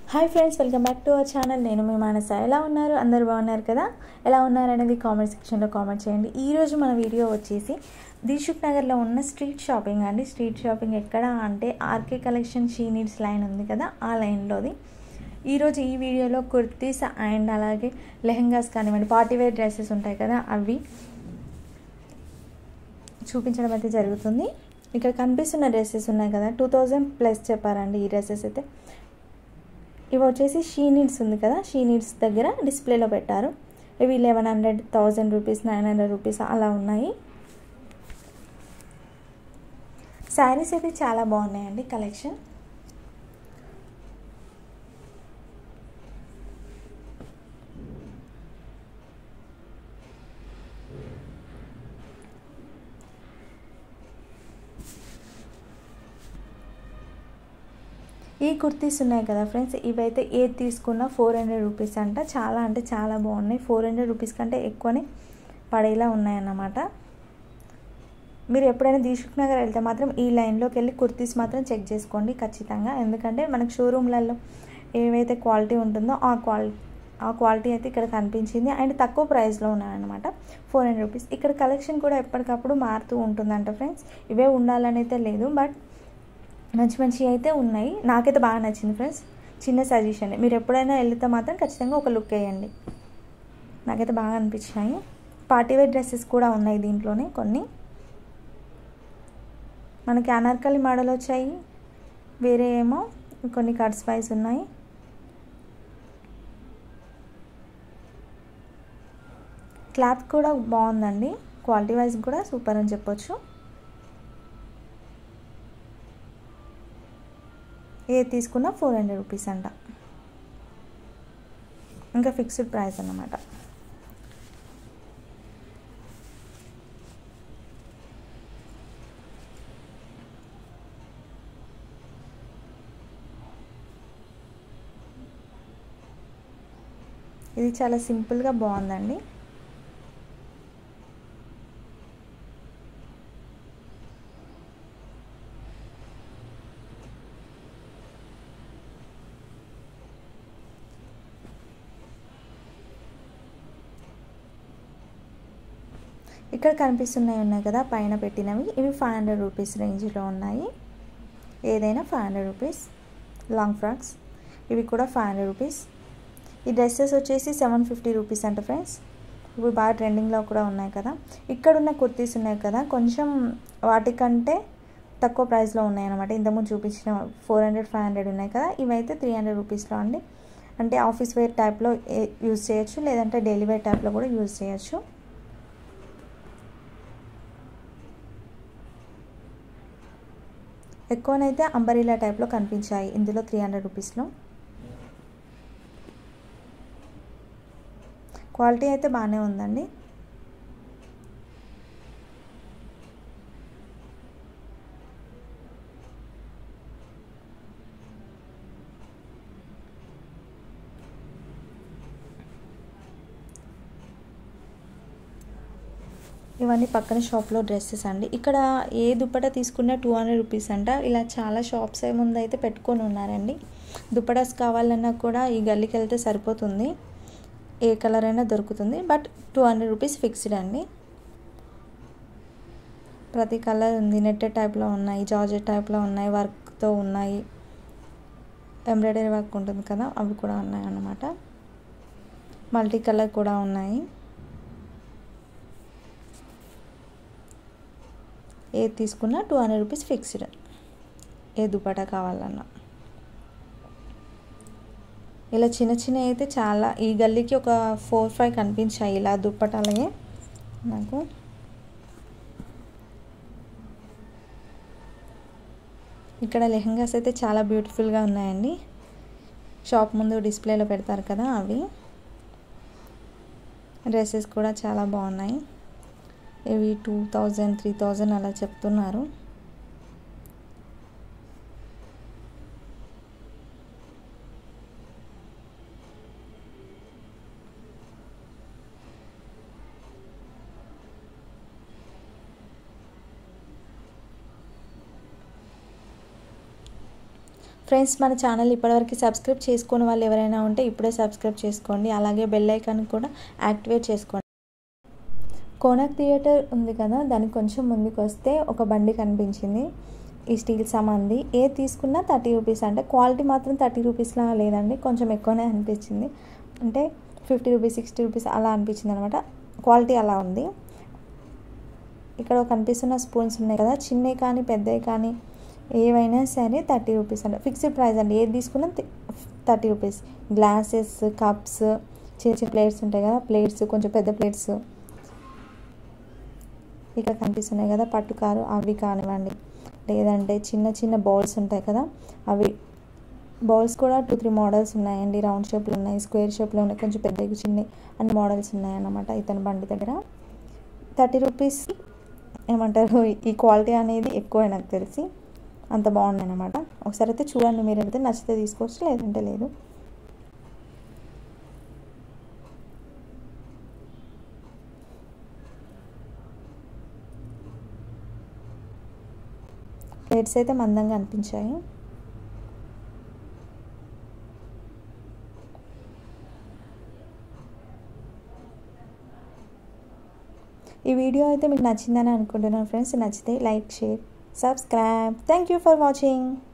hi friends welcome back to our channel నేను మీ మానస ఎలా ఉన్నారు అందరు బాగున్నారు కదా ఎలా ఉన్నారు అనేది కామెంట్ సెక్షన్లో కామెంట్ చేయండి ఈరోజు మన వీడియో వచ్చేసి దిల్షుక్ నగర్లో ఉన్న స్ట్రీట్ షాపింగ్ అండి స్ట్రీట్ షాపింగ్ ఎక్కడ అంటే RK collection she needs line ఉంది కదా ఆ లైన్లోది ఈరోజు ఈ వీడియోలో కుర్తీస్ అండ్ అలాగే లెహంగాస్ కానివ్వండి పార్టీ వేర్ డ్రెస్సెస్ ఉంటాయి కదా అవి చూపించడం అయితే జరుగుతుంది ఇక్కడ కనిపిస్తున్న డ్రెస్సెస్ ఉన్నాయి కదా టూ థౌజండ్ ప్లస్ చెప్పారండి ఈ డ్రెస్సెస్ అయితే ఇవి వచ్చేసి షీ నీడ్స్ ఉంది కదా షీ నీడ్స్ దగ్గర డిస్ప్లేలో పెట్టారు ఇవి eleven hundred thousand rupees nine hundred rupees అలా ఉన్నాయి శారీస్ అయితే చాలా బాగున్నాయండి కలెక్షన్ ఈ కుర్తీస్ ఉన్నాయి కదా ఫ్రెండ్స్ ఇవైతే ఏది తీసుకున్నా ఫోర్ హండ్రెడ్ రూపీస్ అంట చాలా అంటే చాలా బాగున్నాయి ఫోర్ హండ్రెడ్ రూపీస్ కంటే ఎక్కువనే పడేలా ఉన్నాయన్నమాట మీరు ఎప్పుడైనా దీక్షుక్ నగర్ వెళ్తే మాత్రం ఈ లైన్లోకి వెళ్ళి కుర్తీస్ మాత్రం చెక్ చేసుకోండి ఖచ్చితంగా ఎందుకంటే మనకు షోరూమ్లలో ఏవైతే క్వాలిటీ ఉంటుందో ఆ క్వాలిటీ ఆ క్వాలిటీ అయితే ఇక్కడ కనిపించింది అండ్ తక్కువ ప్రైస్లో ఉన్నాయన్నమాట ఫోర్ హండ్రెడ్ రూపీస్ ఇక్కడ కలెక్షన్ కూడా ఎప్పటికప్పుడు మారుతూ ఉంటుందంట ఫ్రెండ్స్ ఇవే ఉండాలని అయితే లేదు బట్ మంచి మంచి అయితే ఉన్నాయి నాకైతే బాగా నచ్చింది ఫ్రెండ్స్ చిన్న సజెషన్ మీరు ఎప్పుడైనా వెళ్తే మాత్రం ఖచ్చితంగా ఒక లుక్ వేయండి నాకైతే బాగా అనిపించాయి పార్టీ వేర్ డ్రెస్సెస్ కూడా ఉన్నాయి దీంట్లోనే కొన్ని మనకి అనార్కలి మోడల్ వచ్చాయి వేరే ఏమో కొన్ని కట్స్ వైజ్ ఉన్నాయి క్లాత్ కూడా బాగుందండి క్వాలిటీ వైజ్ కూడా సూపర్ అని చెప్పొచ్చు ఏ తీసుకున్నా ఫోర్ హండ్రెడ్ రూపీస్ అంట ఇంకా ఫిక్స్డ్ ప్రైస్ అన్నమాట ఇది చాలా సింపుల్గా బాగుందండి ఇక్కడ కనిపిస్తున్నాయి ఉన్నాయి కదా పైన పెట్టినవి ఇవి ఫైవ్ హండ్రెడ్ రూపీస్ రేంజ్లో ఉన్నాయి ఏదైనా five hundred rupees long frocks ఇవి కూడా ఫైవ్ హండ్రెడ్ రూపీస్ ఈ డ్రెస్సెస్ వచ్చేసి సెవెన్ ఫిఫ్టీ రూపీస్ అంట ఫ్రెండ్స్ ఇవి బాగా ట్రెండింగ్లో కూడా ఉన్నాయి కదా ఇక్కడ ఉన్న కుర్తీస్ ఉన్నాయి కదా కొంచెం వాటికంటే తక్కువ ప్రైస్లో ఉన్నాయి అనమాట ఇంతకుముందు చూపించిన ఫోర్ హండ్రెడ్ ఫైవ్ హండ్రెడ్ ఉన్నాయి కదా ఇవైతే త్రీ హండ్రెడ్ రూపీస్లో అండి అంటే ఆఫీస్ వేర్ టైప్లో యూజ్ చేయొచ్చు లేదంటే డైలీ వేర్ టైప్లో కూడా యూజ్ చేయొచ్చు ఎక్కువనైతే అంబరీలా టైప్లో కనిపించాయి ఇందులో త్రీ హండ్రెడ్ రూపీస్లో క్వాలిటీ అయితే బాగానే ఉందండి ఇవన్నీ పక్కన షాప్లో డ్రెస్సెస్ అండి ఇక్కడ ఏ దుప్పట తీసుకున్నా టూ హండ్రెడ్ రూపీస్ అంట ఇలా చాలా షాప్స్ ముందు అయితే పెట్టుకొని ఉన్నారండి దుప్పటాస్ కావాలన్నా కూడా ఈ గల్లీకి వెళ్తే సరిపోతుంది ఏ కలర్ అయినా దొరుకుతుంది but two hundred rupees fixed అండి ప్రతి కలర్ ఉంది నెట్టెడ్ టైప్లో ఉన్నాయి జార్జెట్ టైప్లో ఉన్నాయి వర్క్తో ఉన్నాయి ఎంబ్రాయిడరీ వర్క్ ఉంటుంది కదా అవి కూడా ఉన్నాయి అన్నమాట మల్టీ కలర్ కూడా ఉన్నాయి ఏది తీసుకున్నా టూ హండ్రెడ్ రూపీస్ ఫిక్స్డ్ ఏ దుపటా కావాలన్నా ఇలా చిన్న చిన్న అయితే చాలా ఈ గల్లీకి ఒక ఫోర్ ఫైవ్ కనిపించాయి ఇలా దుప్పటాలే నాకు ఇక్కడ లెహంగాస్ అయితే చాలా బ్యూటిఫుల్గా ఉన్నాయండి షాప్ ముందు డిస్ప్లేలో పెడతారు కదా అవి డ్రెస్సెస్ కూడా చాలా బాగున్నాయి ఇవి టూ థౌజండ్ త్రీ థౌజండ్ అలా చెప్తున్నారు ఫ్రెండ్స్ మన ఛానల్ ఇప్పటివరకు సబ్స్క్రైబ్ చేసుకుని వాళ్ళు ఎవరైనా ఉంటే ఇప్పుడే సబ్స్క్రైబ్ చేసుకోండి అలాగే బెల్ ఐకాన్ కూడా యాక్టివేట్ చేసుకోండి కోనక్ థియేటర్ ఉంది కదా దానికి కొంచెం ముందుకు వస్తే ఒక బండి కనిపించింది ఈ స్టీల్ సామాన్ది ఏ తీసుకున్నా థర్టీ రూపీస్ అంటే క్వాలిటీ మాత్రం థర్టీ రూపీస్లా లేదండి కొంచెం ఎక్కువనే అనిపించింది అంటే ఫిఫ్టీ రూపీస్ సిక్స్టీ రూపీస్ అలా అనిపించింది అనమాట క్వాలిటీ అలా ఉంది ఇక్కడ కనిపిస్తున్న స్పూన్స్ ఉన్నాయి కదా చిన్నవి కానీ పెద్దవి కానీ ఏవైనా సరే థర్టీ రూపీస్ అండి ఫిక్స్డ్ ప్రైస్ అండి ఏది తీసుకున్నా థర్టీ రూపీస్ గ్లాసెస్ కప్స్ చిన్న చిన్న ప్లేట్స్ ఉంటాయి కదా ప్లేట్స్ కొంచెం పెద్ద ప్లేట్స్ ఇక్కడ కనిపిస్తున్నాయి కదా పట్టుకారు అవి కానివ్వండి లేదంటే చిన్న చిన్న బౌల్స్ ఉంటాయి కదా అవి బౌల్స్ కూడా టూ త్రీ మోడల్స్ ఉన్నాయండి రౌండ్ షేప్లో ఉన్నాయి స్క్వేర్ షేప్లో ఉన్నాయి కొంచెం పెద్దవి చిన్న అన్ని మోడల్స్ ఉన్నాయన్నమాట ఇతని బండి దగ్గర థర్టీ రూపీస్ ఏమంటారు ఈ క్వాలిటీ అనేది ఎక్కువ నాకు తెలిసి అంత బాగున్నాయి అనమాట ఒకసారి అయితే చూడండి మీరు అయితే నచ్చితే తీసుకోవచ్చు లేదంటే లేదు ప్లేట్స్ అయితే మందంగా అనిపించాయి ఈ వీడియో అయితే మీకు నచ్చిందని అనుకుంటున్నాను ఫ్రెండ్స్ నచ్చితే like share subscribe thank you for watching